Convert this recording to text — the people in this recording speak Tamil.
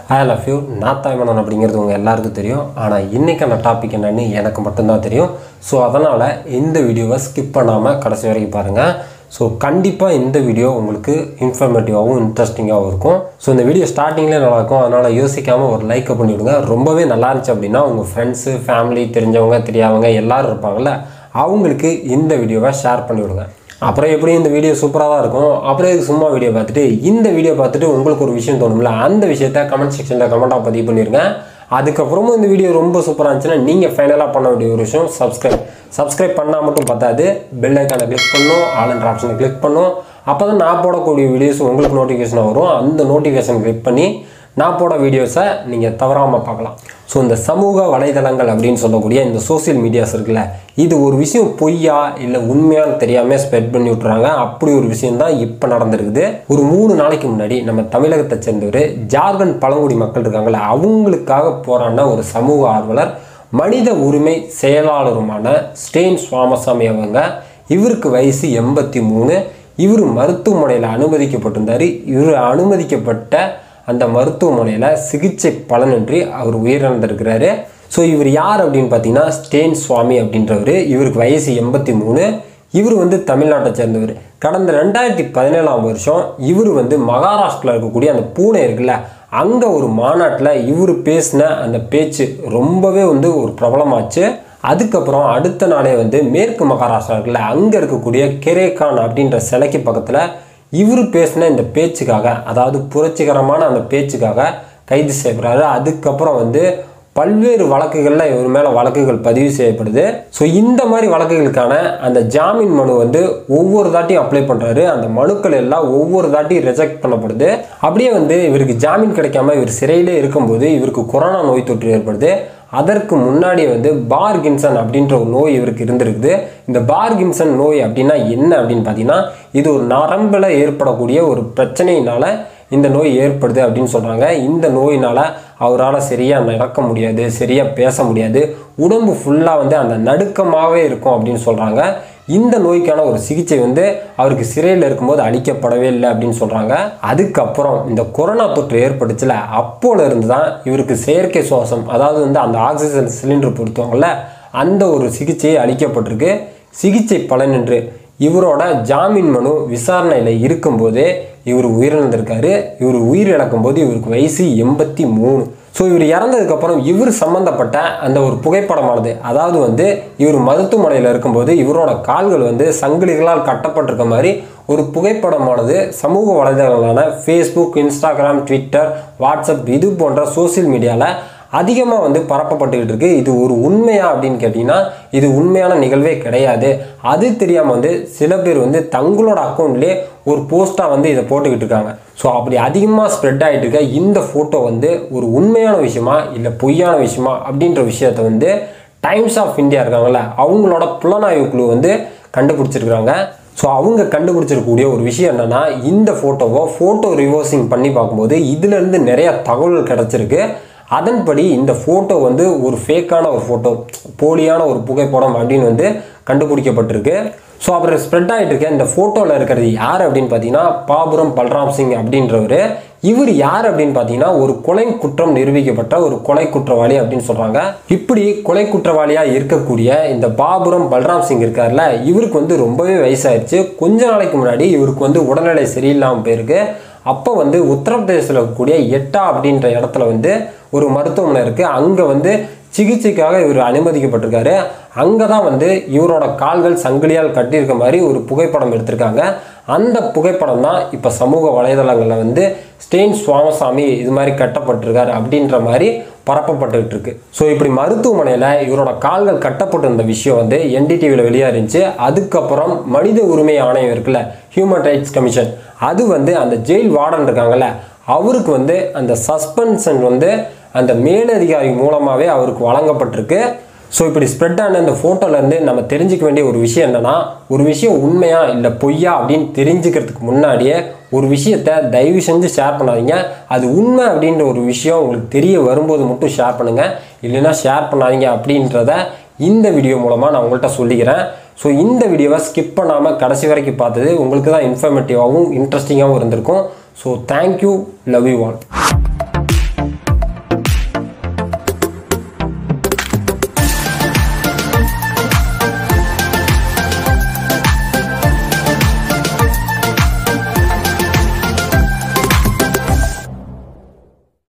ஐ லவ் யூ நாத்தாய்மனன் அப்படிங்கிறது உங்கள் எல்லாருக்கும் தெரியும் ஆனால் இன்றைக்கான டாபிக் என்னன்னு எனக்கு மட்டும்தான் தெரியும் ஸோ அதனால் இந்த வீடியோவை ஸ்கிப் பண்ணாமல் கடைசி வரைக்கும் பாருங்கள் ஸோ கண்டிப்பாக இந்த வீடியோ உங்களுக்கு இன்ஃபர்மேட்டிவாகவும் இன்ட்ரெஸ்டிங்காகவும் இருக்கும் ஸோ இந்த வீடியோ ஸ்டார்டிங்லேயே நல்லாயிருக்கும் அதனால் யோசிக்காமல் ஒரு லைக்கை பண்ணிவிடுங்க ரொம்பவே நல்லா இருந்துச்சு அப்படின்னா உங்கள் ஃப்ரெண்ட்ஸு ஃபேமிலி தெரிஞ்சவங்க தெரியாதவங்க எல்லாரும் இருப்பாங்கள்ல அவங்களுக்கு இந்த வீடியோவை ஷேர் பண்ணிவிடுங்க அப்புறம் எப்படி இந்த வீடியோ சூப்பராக தான் இருக்கும் அப்புறம் இதுக்கு சும்மா வீடியோ பார்த்துட்டு இந்த வீடியோ பார்த்துட்டு உங்களுக்கு ஒரு விஷயம் தோணும்ல அந்த விஷயத்த கமெண்ட் செக்ஷனில் கமெண்ட்டாக பதிவு பண்ணிருங்க அதுக்கப்புறமும் இந்த வீடியோ ரொம்ப சூப்பராக இருந்துச்சுன்னா நீங்கள் ஃபைனலாக பண்ண வேண்டிய ஒரு விஷயம் சப்ஸ்கிரைப் சப்ஸ்கிரைப் பண்ணால் மட்டும் பத்தாது பெல் ஐக்கானை கிளிக் பண்ணும் ஆல் என்ற ஆப்ஷனை கிளிக் பண்ணும் அப்போ தான் நான் போடக்கூடிய வீடியோஸ் உங்களுக்கு நோட்டிஃபிகேஷன் வரும் அந்த நோட்டிஃபிகேஷன் கிளிக் பண்ணி நான் போட வீடியோஸை நீங்கள் தவறாமல் பார்க்கலாம் ஸோ இந்த சமூக வலைதளங்கள் அப்படின்னு சொல்லக்கூடிய இந்த சோஷியல் மீடியாஸ் இருக்குல்ல இது ஒரு விஷயம் பொய்யா இல்லை உண்மையான்னு தெரியாமல் ஸ்ப்ரெட் பண்ணி விட்றாங்க அப்படி ஒரு விஷயம் தான் இப்போ நடந்திருக்குது ஒரு மூணு நாளைக்கு முன்னாடி நம்ம தமிழகத்தை சேர்ந்தவர் ஜார்க்கண்ட் பழங்குடி மக்கள் இருக்காங்கல்ல அவங்களுக்காக போராடின ஒரு சமூக ஆர்வலர் மனித உரிமை செயலாளருமான ஸ்டேன் சுவாமசாமி அவங்க இவருக்கு வயசு எண்பத்தி மூணு இவர் மருத்துவமனையில் அனுமதிக்கப்பட்டிருந்தார் இவர் அனுமதிக்கப்பட்ட அந்த மருத்துவமனையில் சிகிச்சை பலனின்றி அவர் உயிரிழந்திருக்கிறாரு ஸோ இவர் யார் அப்படின்னு பார்த்தீங்கன்னா ஸ்டேன் சுவாமி அப்படின்றவர் இவருக்கு வயசு எண்பத்தி மூணு இவர் வந்து தமிழ்நாட்டை சேர்ந்தவர் கடந்த ரெண்டாயிரத்தி பதினேழாம் வருஷம் இவர் வந்து மகாராஷ்டிரில் இருக்கக்கூடிய அந்த பூனை இருக்குல்ல அங்கே ஒரு மாநாட்டில் இவர் பேசின அந்த பேச்சு ரொம்பவே வந்து ஒரு பிரபலமாச்சு அதுக்கப்புறம் அடுத்த நாளே வந்து மேற்கு மகாராஷ்டிரா இருக்குல்ல அங்கே இருக்கக்கூடிய கெரேகான் அப்படின்ற சிலைக்கு பக்கத்தில் இவர் பேசின இந்த பேச்சுக்காக அதாவது புரட்சிகரமான அந்த பேச்சுக்காக கைது செய்யப்படுறாரு அதுக்கப்புறம் வந்து பல்வேறு வழக்குகளில் இவர் மேலே வழக்குகள் பதிவு செய்யப்படுது ஸோ இந்த மாதிரி வழக்குகளுக்கான அந்த ஜாமீன் மனு வந்து ஒவ்வொரு தாட்டியும் அப்ளை பண்ணுறாரு அந்த மனுக்கள் எல்லாம் ஒவ்வொரு தாட்டியும் ரிஜெக்ட் பண்ணப்படுது அப்படியே வந்து இவருக்கு ஜாமீன் கிடைக்காம இவர் சிறையிலே இருக்கும்போது இவருக்கு கொரோனா நோய் தொற்று ஏற்படுது அதற்கு முன்னாடி வந்து பார்கின்சன் அப்படின்ற ஒரு நோய் இவருக்கு இருந்திருக்குது இந்த பார்கின்சன் நோய் அப்படின்னா என்ன அப்படின்னு பார்த்தீங்கன்னா இது ஒரு நரம்பில் ஏற்படக்கூடிய ஒரு பிரச்சனையினால இந்த நோய் ஏற்படுது அப்படின்னு சொல்கிறாங்க இந்த நோயினால் அவரால் சரியாக நடக்க முடியாது சரியாக பேச முடியாது உடம்பு ஃபுல்லாக வந்து அந்த நடுக்கமாகவே இருக்கும் அப்படின்னு சொல்கிறாங்க இந்த நோய்க்கான ஒரு சிகிச்சை வந்து அவருக்கு சிறையில் இருக்கும்போது அளிக்கப்படவே இல்லை அப்படின்னு சொல்கிறாங்க அதுக்கப்புறம் இந்த கொரோனா தொற்று ஏற்பட்டுச்சுல அப்போல இருந்து தான் இவருக்கு செயற்கை சுவாசம் அதாவது வந்து அந்த ஆக்சிஜன் சிலிண்டர் பொறுத்தவங்கள அந்த ஒரு சிகிச்சை அளிக்கப்பட்டிருக்கு சிகிச்சை பலனின்று இவரோட ஜாமீன் மனு விசாரணையில் இருக்கும்போதே இவர் உயிரிழந்திருக்காரு இவர் உயிர் இழக்கும்போது இவருக்கு வயசு எண்பத்தி மூணு ஸோ இவர் இறந்ததுக்கப்புறம் இவர் சம்மந்தப்பட்ட அந்த ஒரு புகைப்படமானது அதாவது வந்து இவர் மருத்துவமனையில் இருக்கும்போது இவரோட கால்கள் வந்து சங்கிலிகளால் கட்டப்பட்டிருக்க மாதிரி ஒரு புகைப்படமானது சமூக வலைதளங்களான ஃபேஸ்புக் இன்ஸ்டாகிராம் ட்விட்டர் வாட்ஸ்அப் இது போன்ற சோசியல் மீடியாவில் அதிகமாக வந்து பரப்பப்பட்டுக்கிட்டு இருக்கு இது ஒரு உண்மையா அப்படின்னு கேட்டிங்கன்னா இது உண்மையான நிகழ்வே கிடையாது அது தெரியாமல் வந்து சில பேர் வந்து தங்களோட அக்கௌண்ட்லேயே ஒரு போஸ்ட்டாக வந்து இதை போட்டுக்கிட்டு இருக்காங்க ஸோ அப்படி அதிகமாக ஸ்ப்ரெட் ஆகிட்டு இருக்க இந்த ஃபோட்டோ வந்து ஒரு உண்மையான விஷயமா இல்லை பொய்யான விஷயமா அப்படின்ற விஷயத்த வந்து டைம்ஸ் ஆஃப் இந்தியா இருக்காங்கல்ல அவங்களோட புலனாய்வு குழு வந்து கண்டுபிடிச்சிருக்கிறாங்க ஸோ அவங்க கண்டுபிடிச்சிருக்கக்கூடிய ஒரு விஷயம் என்னென்னா இந்த ஃபோட்டோவை ஃபோட்டோ ரிவர்சிங் பண்ணி பார்க்கும்போது இதுலேருந்து நிறைய தகவல் கிடச்சிருக்கு அதன்படி இந்த ஃபோட்டோ வந்து ஒரு ஃபேக்கான ஒரு ஃபோட்டோ போலியான ஒரு புகைப்படம் அப்படின்னு வந்து கண்டுபிடிக்கப்பட்டிருக்கு ஸோ அப்புறம் ஸ்ப்ரெட் ஆகிட்டு இருக்க இந்த ஃபோட்டோவில் இருக்கிறது யார் அப்படின்னு பார்த்தீங்கன்னா பாபுரம் பல்ராம் சிங் அப்படின்றவர் இவர் யார் அப்படின்னு பார்த்தீங்கன்னா ஒரு கொலை குற்றம் நிரூபிக்கப்பட்ட ஒரு கொலை குற்றவாளி அப்படின்னு சொல்கிறாங்க இப்படி கொலை குற்றவாளியாக இருக்கக்கூடிய இந்த பாபுரம் பல்ராம் சிங் இருக்கார்ல இவருக்கு வந்து ரொம்பவே வயசாயிருச்சு கொஞ்ச நாளைக்கு முன்னாடி இவருக்கு வந்து உடல்நிலை சரியில்லாமல் போயிருக்கு அப்போ வந்து உத்தரப்பிரதேசத்தில் இருக்கக்கூடிய எட்டா அப்படின்ற இடத்துல வந்து ஒரு மருத்துவமனை இருக்குது அங்கே வந்து சிகிச்சைக்காக இவர் அனுமதிக்கப்பட்டிருக்காரு அங்கே தான் வந்து இவரோட கால்கள் சங்கிலியால் கட்டியிருக்க மாதிரி ஒரு புகைப்படம் எடுத்திருக்காங்க அந்த புகைப்படம் தான் இப்போ சமூக வலைதளங்களில் வந்து ஸ்டெயின் சுவாமசாமி இது மாதிரி கட்டப்பட்டிருக்காரு அப்படின்ற மாதிரி பரப்பப்பட்டுக்கிட்டு இருக்கு ஸோ இப்படி மருத்துவமனையில் இவரோட கால்கள் கட்டப்பட்டிருந்த விஷயம் வந்து என்டிடிவியில் வெளியாக இருந்துச்சு அதுக்கப்புறம் மனித உரிமை ஆணையம் இருக்குல்ல ஹியூமன் ரைட்ஸ் கமிஷன் அது வந்து அந்த ஜெயில் வார்டன் இருக்காங்கல்ல அவருக்கு வந்து அந்த சஸ்பென்ஷன் வந்து அந்த மேலதிகாரி மூலமாகவே அவருக்கு வழங்கப்பட்டிருக்கு ஸோ இப்படி ஸ்ப்ரெட் ஆன இந்த ஃபோட்டோலேருந்து நம்ம தெரிஞ்சுக்க வேண்டிய ஒரு விஷயம் என்னென்னா ஒரு விஷயம் உண்மையா இல்லை பொய்யா அப்படின்னு தெரிஞ்சுக்கிறதுக்கு முன்னாடியே ஒரு விஷயத்த தயவு செஞ்சு ஷேர் பண்ணாதீங்க அது உண்மை அப்படின்ற ஒரு விஷயம் உங்களுக்கு தெரிய வரும்போது மட்டும் ஷேர் பண்ணுங்கள் இல்லைன்னா ஷேர் பண்ணாதீங்க அப்படின்றத இந்த வீடியோ மூலமாக நான் உங்கள்கிட்ட சொல்லிக்கிறேன் ஸோ இந்த வீடியோவை ஸ்கிப் பண்ணாமல் கடைசி வரைக்கும் பார்த்தது உங்களுக்கு தான் இன்ஃபர்மேட்டிவாகவும் இன்ட்ரெஸ்டிங்காகவும் இருந்திருக்கும் so thank you love you all